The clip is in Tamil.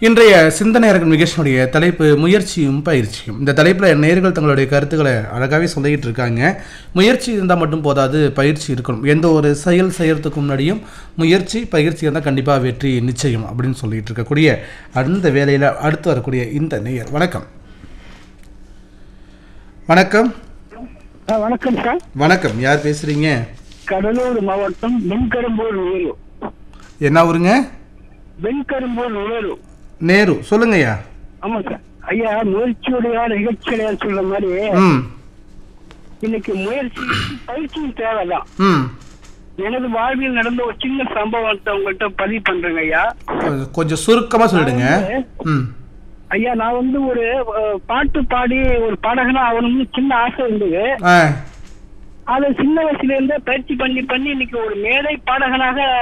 இன்றைய சிந்தனையரங்கன் நிகழ்ச்சியினுடைய தலைப்பு முயற்சியும் பயிற்சியும் இந்த தலைப்பில் நேர்கள் தங்களுடைய கருத்துக்களை அழகாகவே சொல்லிக்கிட்டு இருக்காங்க முயற்சி இருந்தால் மட்டும் போதாது பயிற்சி இருக்கணும் எந்த ஒரு செயல் செய்யறதுக்கு முன்னாடியும் முயற்சி பயிற்சி இருந்தால் கண்டிப்பாக வெற்றி நிச்சயம் அப்படின்னு சொல்லிட்டு இருக்கக்கூடிய அந்த வேலையில் அடுத்து வரக்கூடிய இந்த நேயர் வணக்கம் வணக்கம் ஆ, வணக்கம் சார் வணக்கம் யார் பேசுறீங்க கடலூர் மாவட்டம் வெண்கரும்பூர் நேரு என்ன ஊருங்க வெண்கரும்பூர் நேரு நேரு சொல்லுங்கய்யா ஆமா சார் ஐயா முயற்சியுடைய நிகழ்ச்சிகளை சொல்ற மாதிரி ம் இன்னைக்கு முயற்சி பயிற்சியும் தேவைதான் ம் எனது வாழ்வில் நடந்த ஒரு சின்ன சம்பவத்தை உங்கள்கிட்ட பதிவு பண்றேங்க ஐயா கொஞ்சம் கொஞ்சம் சுருக்கமாக சொல்லிடுங்க ம் ஐயா நான் வந்து ஒரு அஹ், பாட்டு பாடி ஒரு பாடகனா ஆகணும்னு சின்ன ஆசை இருந்தது ஆ அதை சின்ன வயசுல இருந்தே பயிற்சி பண்ணி பண்ணி இன்னைக்கு ஒரு மேடை பாடகனாக